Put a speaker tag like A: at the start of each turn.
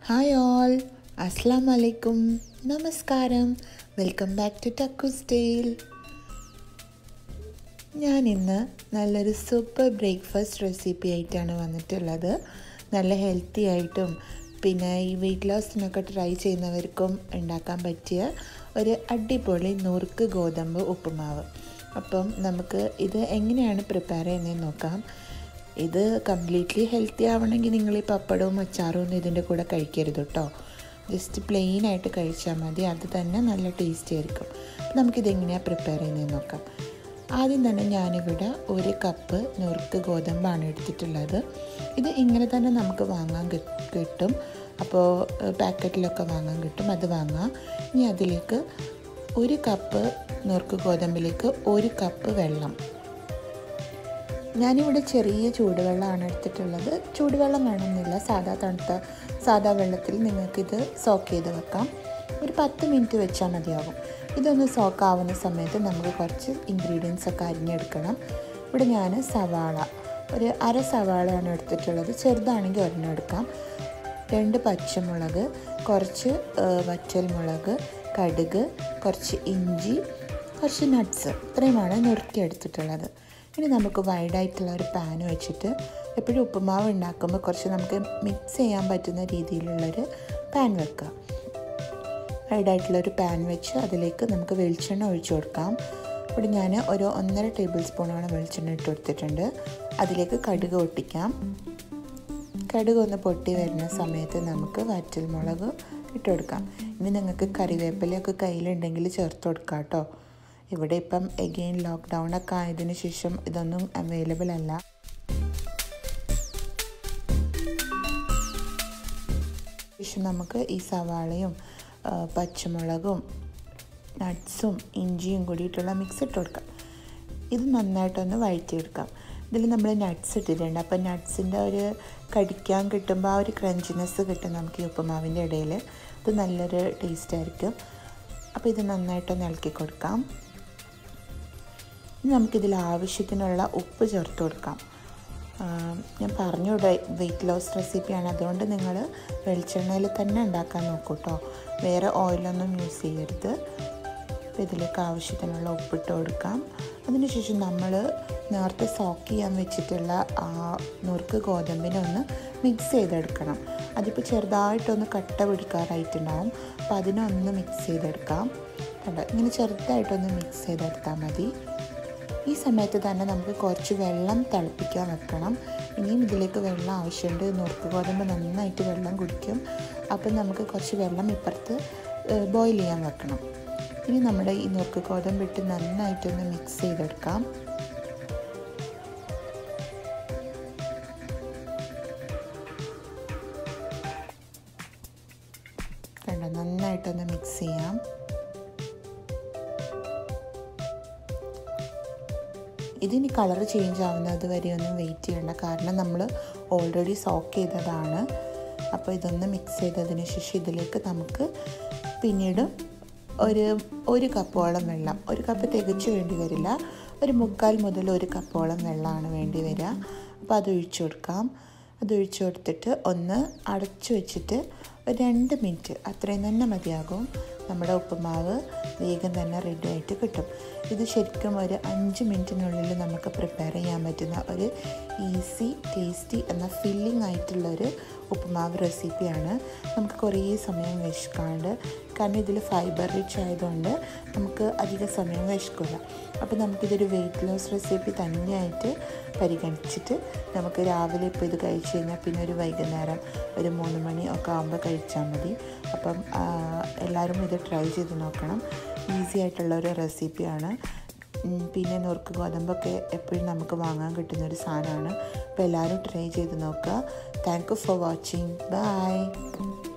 A: hi all അസ്സാം വലൈക്കും നമസ്കാരം വെൽക്കം ബാക്ക് ടു ടക്കു സ്റ്റൈൽ ഞാൻ ഇന്ന് നല്ലൊരു സൂപ്പർ ബ്രേക്ക്ഫാസ്റ്റ് റെസിപ്പി ആയിട്ടാണ് വന്നിട്ടുള്ളത് നല്ല ഹെൽത്തി ആയിട്ടും പിന്നെ ഈ വെയിറ്റ് ലോസിനൊക്കെ ട്രൈ ചെയ്യുന്നവർക്കും ഉണ്ടാക്കാൻ പറ്റിയ ഒരു അടിപൊളി നുറുക്ക് ഗോതമ്പ് ഉപ്പുമാവ് അപ്പം നമുക്ക് ഇത് എങ്ങനെയാണ് പ്രിപ്പയർ ചെയ്യുന്നതെന്ന് നോക്കാം ഇത് കംപ്ലീറ്റ്ലി ഹെൽത്തി ആവണമെങ്കിൽ നിങ്ങൾ ഈ പപ്പടവും അച്ചാറും ഒന്നും ഇതിൻ്റെ കൂടെ കഴിക്കരുത് കേട്ടോ ജസ്റ്റ് പ്ലെയിൻ ആയിട്ട് കഴിച്ചാൽ മതി അത് തന്നെ നല്ല ടേസ്റ്റി ആയിരിക്കും നമുക്കിതെങ്ങനെയാണ് പ്രിപ്പയർ ചെയ്യുന്നതെന്ന് നോക്കാം ആദ്യം തന്നെ ഞാനിവിടെ ഒരു കപ്പ് നുറുക്ക് ഗോതമ്പാണ് എടുത്തിട്ടുള്ളത് ഇത് ഇങ്ങനെ തന്നെ നമുക്ക് വാങ്ങാൻ കിട്ടും അപ്പോൾ പാക്കറ്റിലൊക്കെ വാങ്ങാൻ കിട്ടും അത് വാങ്ങാം ഇനി അതിലേക്ക് ഒരു കപ്പ് നുറുക്ക് ഗോതമ്പിലേക്ക് ഒരു കപ്പ് വെള്ളം ഞാനിവിടെ ചെറിയ ചൂടുവെള്ളമാണ് എടുത്തിട്ടുള്ളത് ചൂടുവെള്ളം വേണമെന്നില്ല സാധാ തണുത്ത സാധാ വെള്ളത്തിൽ നിങ്ങൾക്കിത് സോക്ക് ചെയ്ത് വെക്കാം ഒരു പത്ത് മിനിറ്റ് വെച്ചാൽ മതിയാകും ഇതൊന്ന് സോക്ക് ആവുന്ന സമയത്ത് നമുക്ക് കുറച്ച് ഇൻഗ്രീഡിയൻസ് ഒക്കെ അരിഞ്ഞെടുക്കണം ഇവിടെ ഞാൻ സവാള ഒരു അര സവാളയാണ് എടുത്തിട്ടുള്ളത് ചെറുതാണെങ്കിൽ ഒരെണ്ണം എടുക്കാം രണ്ട് പച്ചമുളക് കുറച്ച് വറ്റൽമുളക് കടുക് കുറച്ച് ഇഞ്ചി കുറച്ച് നട്ട്സ് ഇത്രയുമാണ് നുറുക്കി എടുത്തിട്ടുള്ളത് ഇനി നമുക്ക് വൈഡായിട്ടുള്ള ഒരു പാൻ വെച്ചിട്ട് എപ്പോഴും ഉപ്പുമാവ് ഉണ്ടാക്കുമ്പോൾ കുറച്ച് നമുക്ക് മിക്സ് ചെയ്യാൻ പറ്റുന്ന രീതിയിലുള്ളൊരു പാൻ വെക്കുക വൈഡായിട്ടുള്ളൊരു പാൻ വെച്ച് അതിലേക്ക് നമുക്ക് വെളിച്ചെണ്ണ ഒഴിച്ചു കൊടുക്കാം ഇവിടെ ഞാൻ ഒരു ഒന്നര ടേബിൾ സ്പൂണോളം വെളിച്ചെണ്ണ ഇട്ട് കൊടുത്തിട്ടുണ്ട് അതിലേക്ക് കടുക് ഒട്ടിക്കാം കടുക് ഒന്ന് പൊട്ടി വരുന്ന സമയത്ത് നമുക്ക് വറ്റൽമുളക് ഇട്ട് കൊടുക്കാം ഇനി നിങ്ങൾക്ക് കറിവേപ്പിലയൊക്കെ കയ്യിലുണ്ടെങ്കിൽ ചേർത്ത് കൊടുക്കാം കേട്ടോ ഇവിടെ ഇപ്പം എഗെയിൻ ലോക്ക്ഡൗൺ ഒക്കെ ആയതിനു ശേഷം ഇതൊന്നും അവൈലബിൾ അല്ല ശേഷം നമുക്ക് ഈ സവാളയും പച്ചമുളകും നട്ട്സും ഇഞ്ചിയും കൂടിയിട്ടുള്ള മിക്സ് ഇട്ട് കൊടുക്കാം ഇത് നന്നായിട്ടൊന്ന് വഴറ്റിയെടുക്കാം ഇതിൽ നമ്മൾ നട്ട്സ് ഇട്ടിട്ടുണ്ട് അപ്പോൾ നട്ട്സിൻ്റെ ഒരു കടിക്കാൻ കിട്ടുമ്പോൾ ആ ഒരു ക്രഞ്ചിനെസ് കിട്ടും നമുക്ക് ഈ ഉപ്പുമാവിൻ്റെ ഇടയിൽ ഇത് നല്ലൊരു ടേസ്റ്റ് ആയിരിക്കും അപ്പോൾ ഇത് നന്നായിട്ടൊന്ന് ഇളക്കി കൊടുക്കാം ഇനി നമുക്കിതിൽ ആവശ്യത്തിനുള്ള ഉപ്പ് ചേർത്ത് കൊടുക്കാം ഞാൻ പറഞ്ഞു വെയിറ്റ് ലോസ് റെസിപ്പിയാണ് അതുകൊണ്ട് നിങ്ങൾ വെളിച്ചെണ്ണയിൽ തന്നെ ഉണ്ടാക്കാൻ നോക്കൂ കേട്ടോ വേറെ ഓയിലൊന്നും യൂസ് ചെയ്യരുത് അപ്പോൾ ഇതിലേക്ക് ആവശ്യത്തിനുള്ള ഉപ്പിട്ട് കൊടുക്കാം അതിനുശേഷം നമ്മൾ നേരത്തെ സോക്ക് ചെയ്യാൻ വെച്ചിട്ടുള്ള ആ നുറുക്ക് ഗോതമ്പിനെ ഒന്ന് മിക്സ് ചെയ്തെടുക്കണം അതിപ്പോൾ ചെറുതായിട്ടൊന്ന് കട്ട പിടിക്കാറായിട്ടുണ്ടാവും അപ്പോൾ അതിനൊന്ന് മിക്സ് ചെയ്തെടുക്കാം കണ്ടോ ഇങ്ങനെ ചെറുതായിട്ടൊന്ന് മിക്സ് ചെയ്തെടുത്താൽ മതി ഈ സമയത്ത് തന്നെ നമുക്ക് കുറച്ച് വെള്ളം തിളപ്പിക്കാൻ വെക്കണം ഇനിയും ഇതിലേക്ക് വെള്ളം ആവശ്യമുണ്ട് നുറുക്ക് ഗോതമ്പ് നന്നായിട്ട് വെള്ളം കുടിക്കും അപ്പം നമുക്ക് കുറച്ച് വെള്ളം ഇപ്പുറത്ത് ബോയിൽ ചെയ്യാൻ വെക്കണം ഇനി നമ്മുടെ ഈ നുറുക്ക് ഗോതമ്പ് ഇട്ട് നന്നായിട്ടൊന്ന് മിക്സ് ചെയ്തെടുക്കാം കണ്ടോ നന്നായിട്ടൊന്ന് മിക്സ് ചെയ്യാം ഇതിനി കളർ ചേഞ്ച് ആവുന്നത് വരെ ഒന്നും വെയിറ്റ് ചെയ്യേണ്ട കാരണം നമ്മൾ ഓൾറെഡി സോക്ക് ചെയ്തതാണ് അപ്പോൾ ഇതൊന്ന് മിക്സ് ചെയ്തതിന് ശേഷം ഇതിലേക്ക് നമുക്ക് പിന്നീട് ഒരു ഒരു കപ്പോളം വെള്ളം ഒരു കപ്പ് തികച്ചു വേണ്ടി വരില്ല ഒരു മുക്കാൽ മുതൽ ഒരു കപ്പോളം വെള്ളമാണ് വേണ്ടി വരിക അപ്പോൾ അത് ഒഴിച്ചു കൊടുക്കാം അത് ഒഴിച്ചു കൊടുത്തിട്ട് ഒന്ന് അടച്ചു വെച്ചിട്ട് ഒരു രണ്ട് മിനിറ്റ് അത്രയും തന്നെ മതിയാകും നമ്മുടെ ഉപ്പുമാവ് വേഗം തന്നെ റെഡി ആയിട്ട് കിട്ടും ഇത് ശരിക്കും ഒരു അഞ്ച് മിനിറ്റിനുള്ളിൽ നമുക്ക് പ്രിപ്പയർ ചെയ്യാൻ പറ്റുന്ന ഒരു ഈസി ടേസ്റ്റി എന്ന ഫില്ലിംഗ് ആയിട്ടുള്ളൊരു ഉപ്പുമാവ് റെസിപ്പിയാണ് നമുക്ക് കുറേ സമയം വിശക്കാണ്ട് കാരണം ഇതിൽ ഫൈബർ റിച്ച് ആയതുകൊണ്ട് നമുക്ക് അധിക സമയം വിശക്കില്ല അപ്പോൾ നമുക്കിതൊരു വെയിറ്റ് ലോസ് റെസിപ്പി തന്നെയായിട്ട് പരിഗണിച്ചിട്ട് നമുക്ക് രാവിലെ ഇപ്പോൾ ഇത് കഴിച്ച് കഴിഞ്ഞാൽ പിന്നെ ഒരു വൈകുന്നേരം ഒരു മൂന്ന് മണി ഒക്കെ ആകുമ്പോൾ കഴിച്ചാൽ മതി അപ്പം എല്ലാവരും ഇത് ട്രൈ ചെയ്ത് നോക്കണം ഈസി ആയിട്ടുള്ള ഒരു റെസിപ്പിയാണ് പിന്നെ നുറുക്ക് ഗോതമ്പൊക്കെ എപ്പോഴും നമുക്ക് വാങ്ങാൻ കിട്ടുന്ന ഒരു സാധനമാണ് അപ്പോൾ എല്ലാവരും ട്രൈ ചെയ്ത് നോക്കുക thank you for watching by